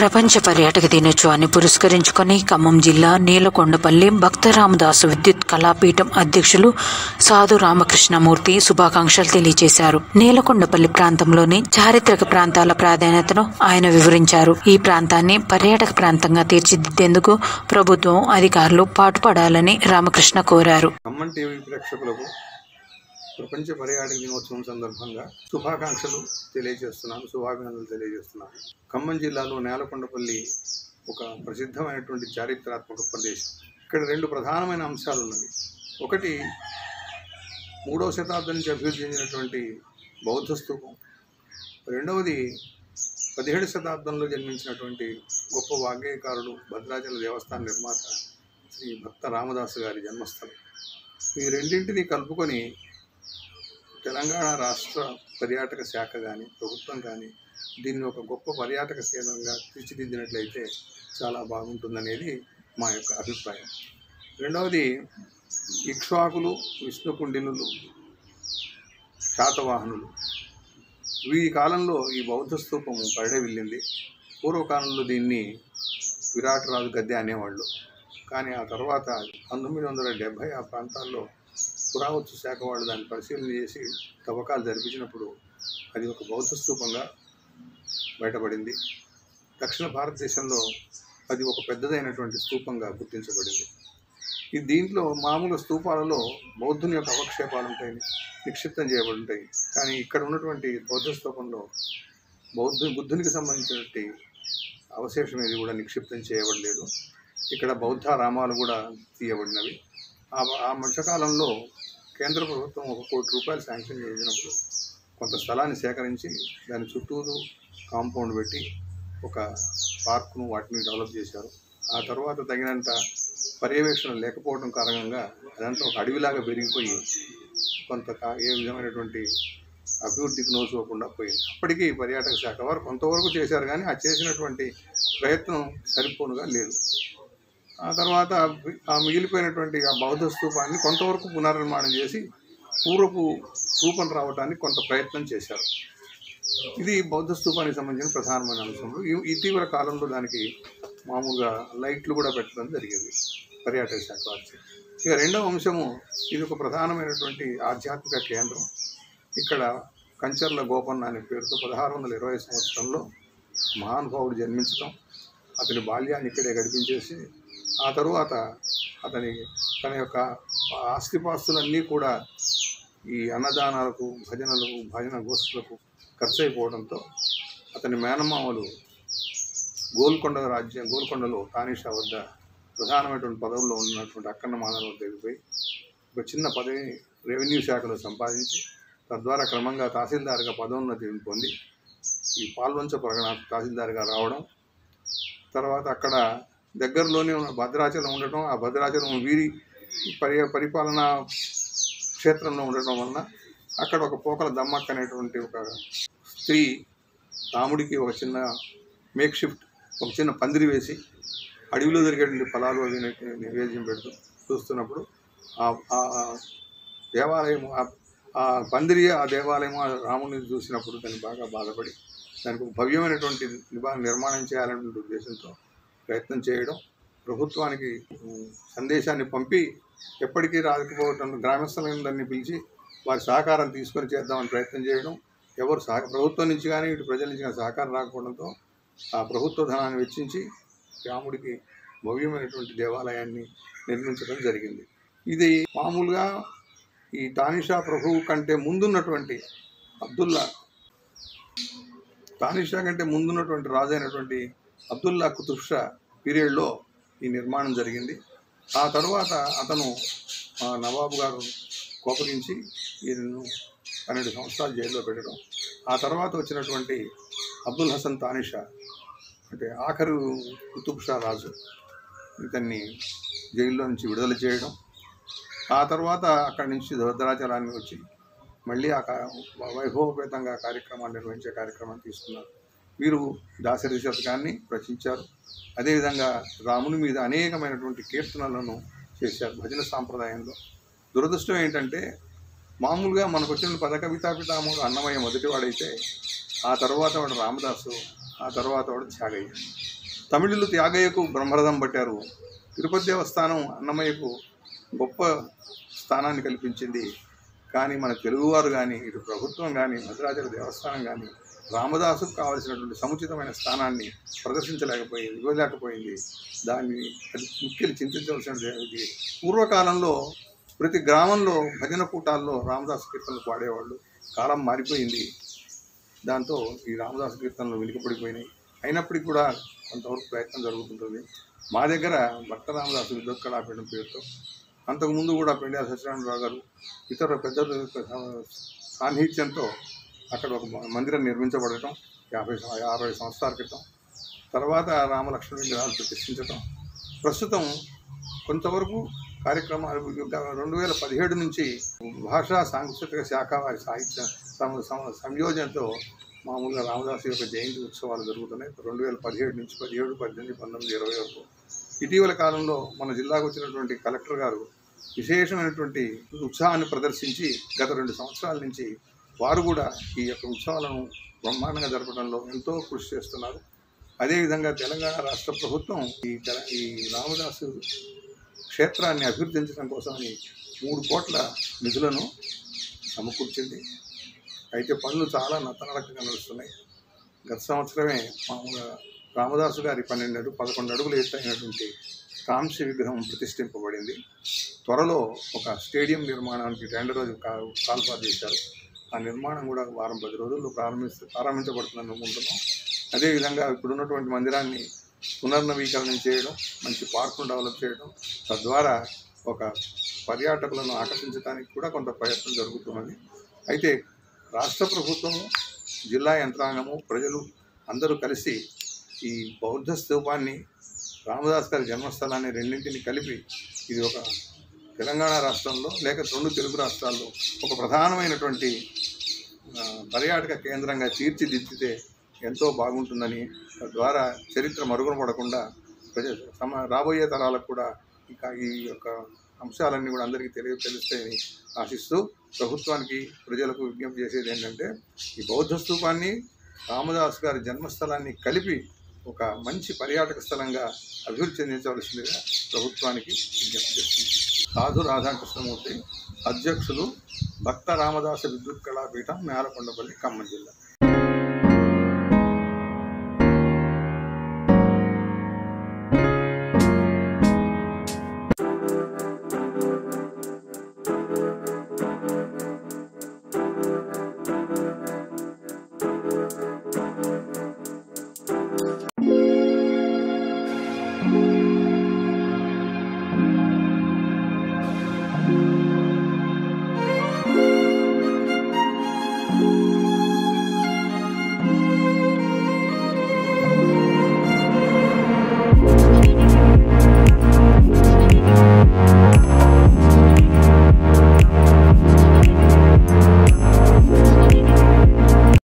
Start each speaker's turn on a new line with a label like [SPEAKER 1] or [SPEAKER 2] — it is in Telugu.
[SPEAKER 1] ప్రపంచ పర్యాటక దినోత్సవాన్ని పురస్కరించుకొని ఖమ్మం జిల్లా నీలకొండపల్లి భక్తరామదాసు విద్యుత్ కళాపీఠం అధ్యక్షులు సాధు రామకృష్ణమూర్తి శుభాకాంక్షలు తెలియజేశారు నీలకొండపల్లి ప్రాంతంలోని చారిత్రక ప్రాంతాల ప్రాధాన్యతను ఆయన వివరించారు ఈ ప్రాంతాన్ని పర్యాటక ప్రాంతంగా తీర్చిదిద్దేందుకు ప్రభుత్వం అధికారులు పాటుపడాలని రామకృష్ణ కోరారు
[SPEAKER 2] ఖమ్మం టీవీ ప్రేక్షకులకు ప్రపంచ పర్యాటక దినోత్సవం సందర్భంగా శుభాకాంక్షలు తెలియజేస్తున్నాను శుభాభినందనలు తెలియజేస్తున్నాను ఖమ్మం జిల్లాలో నేలకొండపల్లి ఒక ప్రసిద్ధమైనటువంటి చారిత్రాత్మక ప్రదేశం ఇక్కడ రెండు ప్రధానమైన అంశాలు ఉన్నవి ఒకటి మూడవ శతాబ్దం నుంచి అభివృద్ధి చెందినటువంటి బౌద్ధ స్తూపం రెండవది పదిహేడు శతాబ్దంలో జన్మించినటువంటి గొప్ప వాగ్గేయకారుడు భద్రాచల దేవస్థాన నిర్మాత శ్రీ భక్త రామదాసు గారి జన్మస్థలం ఈ రెండింటిని కలుపుకొని తెలంగాణ రాష్ట్ర పర్యాటక శాఖ కానీ ప్రభుత్వం కానీ దీన్ని ఒక గొప్ప పర్యాటక కేంద్రంగా తీర్చిదిద్దినట్లయితే చాలా బాగుంటుందనేది మా యొక్క అభిప్రాయం రెండవది ఇక్ష్వాకులు విష్ణుకుండినులు శాతవాహనులు ఈ కాలంలో ఈ బౌద్ధ స్తూపము పరిడవిల్లింది పూర్వకాలంలో దీన్ని విరాట్ రాజు గద్దె అనేవాళ్ళు కానీ ఆ తర్వాత పంతొమ్మిది వందల డెబ్భై ఆ ప్రాంతాల్లో పురావస్తు శాఖ వాళ్ళు దాన్ని పరిశీలన చేసి తవ్వకాలు జరిపించినప్పుడు అది ఒక బౌద్ధ స్తూపంగా బయటపడింది దక్షిణ భారతదేశంలో అది ఒక పెద్దదైనటువంటి స్తూపంగా గుర్తించబడింది ఈ దీంట్లో మామూలు స్తూపాలలో బౌద్ధుని యొక్క అవక్షేపాలు ఉంటాయి నిక్షిప్తం చేయబడి ఉంటాయి కానీ ఇక్కడ ఉన్నటువంటి బౌద్ధ స్తూపంలో బౌద్ధ బుద్ధునికి సంబంధించినటువంటి అవశేషం ఏది కూడా నిక్షిప్తం చేయబడలేదు ఇక్కడ బౌద్ధ రామాలు కూడా తీయబడినవి ఆ ఆ మధ్యకాలంలో కేంద్ర ప్రభుత్వం ఒక కోటి రూపాయలు శాంక్షన్ చేసినప్పుడు కొంత స్థలాన్ని సేకరించి దాని చుట్టూరు కాంపౌండ్ పెట్టి ఒక పార్కును వాటిని డెవలప్ చేశారు ఆ తర్వాత తగినంత పర్యవేక్షణ లేకపోవడం కారణంగా అదంతా ఒక అడవిలాగా పెరిగిపోయి కొంత కా- ఏ విధమైనటువంటి అభివృద్ధికి నోచుకోకుండా పోయింది అప్పటికీ పర్యాటక శాఖ వారు కొంతవరకు చేశారు కానీ ఆ చేసినటువంటి ప్రయత్నం సరిపోనుగా లేదు ఆ తర్వాత ఆ మిగిలిపోయినటువంటి ఆ బౌద్ధ స్తూపాన్ని కొంతవరకు పునర్నిర్మాణం చేసి పూర్వపు రూపం రావడానికి కొంత ప్రయత్నం చేశారు ఇది బౌద్ధ స్తూపానికి సంబంధించిన ప్రధానమైన అంశంలో ఈ- ఇటీవల కాలంలో దానికి మామూలుగా లైట్లు కూడా పెట్టడం జరిగింది పర్యాటక శాఖ వారి ఇక రెండవ అంశము ఇది ఒక ప్రధానమైనటువంటి ఆధ్యాత్మిక కేంద్రం ఇక్కడ కంచర్ల గోపన్న అనే పేరుతో పదహారు వందల ఇరవై సంవత్సరంలో మహానుభావుడు జన్మించటం అతని బాల్యాన్ని ఇక్కడే గడిపించేసి ఆ తరువాత అతని తన యొక్క ఆస్తిపాస్తులన్నీ కూడా ఈ అన్నదానాలకు భజనలకు భజన గోష్ఠులకు ఖర్చు అయిపోవడంతో అతని మేనమామలు గోల్కొండ రాజ్యం గోల్కొండలో తానిషా వద్ద ప్రధానమైనటువంటి పదవుల్లో ఉన్నటువంటి అక్కన్న మాధవ దగ్గరికి పోయి ఒక చిన్న పదవిని రెవెన్యూ శాఖలో సంపాదించి తద్వారా క్రమంగా తహసీల్దార్గా పదోన్నతి పొంది ఈ పాల్వంచ ప్రగణ తహసీల్దార్గా రావడం తర్వాత అక్కడ దగ్గరలోనే ఉన్న భద్రాచలం ఉండటం ఆ భద్రాచలం వీరి పరి పరిపాలనా క్షేత్రంలో ఉండటం వలన అక్కడ ఒక పోకల దమ్మక్క అనేటువంటి ఒక స్త్రీ రాముడికి ఒక చిన్న మేక్ షిఫ్ట్ ఒక చిన్న పందిరి వేసి అడవిలో దొరికేటువంటి ఫలాలు అవి ని- నివేద్యం పెడుతూ చూస్తున్నప్పుడు ఆ ఆ- ఆ దేవాలయం ఆ- ఆ పందిరి ఆ దేవాలయం ఆ రాముడిని చూసినప్పుడు దాన్ని బాగా బాధపడి దానికి ఒక భవ్యమైనటువంటి నిబా నిర్మాణం చేయాలనే ఉద్దేశంతో ప్రయత్నం చేయడం ప్రభుత్వానికి ఉమ్, సందేశాన్ని పంపి ఎప్పటికీ రాకపోవటం గ్రామస్తులందరినీ పిలిచి వారి సహకారం తీసుకొని చేద్దామని ప్రయత్నం చేయడం ఎవరు సహ ప్రభుత్వం నుంచి కానీ ఇటు ప్రజల నుంచి కానీ సహకారం రాకపోవడంతో ఆ ప్రభుత్వ ధనాన్ని వెచ్చించి రాముడికి భవ్యమైనటువంటి దేవాలయాన్ని నిర్మించడం జరిగింది ఇది మామూలుగా ఈ తానిషా ప్రభువు కంటే ముందున్నటువంటి అబ్దుల్లా తానిషా కంటే ముందున్నటువంటి రాజు అయినటువంటి అబ్దుల్లా కుతుబ్ షా పీరియడ్లో ఈ నిర్మాణం జరిగింది ఆ తర్వాత అతను ఆ, నవాబు గారు కోపగించి ఈయనను పన్నెండు సంవత్సరాలు జైల్లో పెట్టడం ఆ తర్వాత వచ్చినటువంటి అబ్దుల్ హసన్ తానిషా అంటే ఆఖరు కుతుబ్ షా రాజు ఇతన్ని జైల్లో నుంచి విడుదల చేయడం ఆ తర్వాత అక్కడి నుంచి భద్రాచలాన్ని వచ్చి మళ్ళీ ఆ కా- వైభవపేతంగా కార్యక్రమాన్ని నిర్వహించే కార్యక్రమాన్ని తీసుకున్నారు వీరు దాసరి శతకాన్ని రచించారు అదేవిధంగా రాముని మీద అనేకమైనటువంటి కీర్తనలను చేశారు భజన సాంప్రదాయంలో దురదృష్టం ఏంటంటే మామూలుగా మనకు వచ్చిన పద కవితా పితామహుడు అన్నమయ్య మొదటివాడైతే ఆ తర్వాత వాడు రామదాసు ఆ తర్వాత వాడు త్యాగయ్య తమిళులు త్యాగయ్యకు బ్రహ్మరథం పట్టారు తిరుపతి దేవస్థానం అన్నమయ్యకు గొప్ప స్థానాన్ని కల్పించింది కానీ మన తెలుగువారు కానీ ఇటు ప్రభుత్వం కానీ భద్రాచల దేవస్థానం కానీ రామదాసుకు కావలసినటువంటి సముచితమైన స్థానాన్ని ప్రదర్శించలేకపోయింది ఇవ్వలేకపోయింది దాన్ని అది ముఖ్యులు చింతించవలసినది పూర్వకాలంలో ప్రతి గ్రామంలో భజన కూటాల్లో రామదాసు కీర్తనలు పాడేవాళ్ళు కాలం మారిపోయింది దాంతో ఈ రామదాసు కీర్తనలు వెనుకబడిపోయినాయి అయినప్పటికీ కూడా కొంతవరకు ప్రయత్నం జరుగుతుంటుంది మా దగ్గర భక్త రామదాసు విద్యుత్ కళాపీఠం పేరుతో అంతకుముందు కూడా పెండ్యాల సత్యనారాయణరావు గారు ఇతర పెద్దల యొక్క సా- సాన్నిహిత్యంతో అక్కడ ఒక మ- మందిరం నిర్మించబడటం యాభై సం- అరవై సంవత్సరాల క్రితం తర్వాత రామలక్ష్మణ విగ్రహాలు ప్రతిష్ఠించటం ప్రస్తుతం కొంతవరకు కార్యక్రమాలు రెండు వేల పదిహేడు నుంచి భాషా సాంస్కృతిక శాఖ వారి సాహిత్య సమ- సమ- సంయోజనతో మామూలుగా రామదాసు యొక్క జయంతి ఉత్సవాలు జరుగుతున్నాయి రెండు వేల పదిహేడు నుంచి పదిహేడు పద్దెనిమిది పంతొమ్మిది ఇరవై వరకు ఇటీవల కాలంలో మన జిల్లాకు వచ్చినటువంటి కలెక్టర్ గారు విశేషమైనటువంటి ఉత్సాహాన్ని ప్రదర్శించి గత రెండు సంవత్సరాల నుంచి వారు కూడా ఈ యొక్క ఉత్సవాలను బ్రహ్మాండంగా జరపడంలో ఎంతో కృషి చేస్తున్నారు అదేవిధంగా తెలంగాణ రాష్ట్ర ప్రభుత్వం ఈ తెల- ఈ రామదాసు క్షేత్రాన్ని అభివృద్ధించడం కోసమని మూడు కోట్ల నిధులను సమకూర్చింది అయితే పనులు చాలా నత్తనడకగా నడుస్తున్నాయి గత సంవత్సరమే మామూలుగా రామదాసు గారి పన్నెండు అడుగు పదకొండు అడుగులు ఎత్తైనటువంటి కాంస్య విగ్రహం ప్రతిష్ఠింపబడింది త్వరలో ఒక స్టేడియం నిర్మాణానికి టెండర్ రోజు కా- కాల్పాటు చేశారు ఆ నిర్మాణం కూడా వారం పది రోజుల్లో ప్రారంభిస్తే ప్రారంభించబడుతుందని అనుకుంటున్నాం అదేవిధంగా ఇప్పుడున్నటువంటి మందిరాన్ని పునర్నవీకరణం చేయడం మంచి పార్కును డెవలప్ చేయడం తద్వారా ఒక పర్యాటకులను ఆకర్షించడానికి కూడా కొంత ప్రయత్నం జరుగుతున్నది అయితే రాష్ట్ర ప్రభుత్వము జిల్లా యంత్రాంగము ప్రజలు అందరూ కలిసి ఈ బౌద్ధ స్తూపాన్ని రామదాస్ గారి జన్మస్థలాన్ని రెండింటిని కలిపి ఇది ఒక తెలంగాణ రాష్ట్రంలో లేక రెండు తెలుగు రాష్ట్రాల్లో ఒక ప్రధానమైనటువంటి ఆ, పర్యాటక కేంద్రంగా తీర్చిదిద్దితే ఎంతో బాగుంటుందని తద్వారా చరిత్ర మరుగున పడకుండా ప్రజ సమ రాబోయే తరాలకు కూడా ఇంకా ఈ యొక్క అంశాలన్నీ కూడా అందరికీ తెలియ తెలుస్తాయని ఆశిస్తూ ప్రభుత్వానికి ప్రజలకు విజ్ఞప్తి చేసేది ఏంటంటే ఈ బౌద్ధ స్తూపాన్ని రామదాస్ గారి జన్మస్థలాన్ని కలిపి ఒక మంచి పర్యాటక స్థలంగా అభివృద్ధి చెందించవలసిందిగా ప్రభుత్వానికి విజ్ఞప్తి చేస్తుంది సాధు రాధాకృష్ణమూర్తి అధ్యక్షులు భక్త రామదాస విద్యుత్ కళాపీఠం నేలకొండపల్లి ఖమ్మం జిల్లా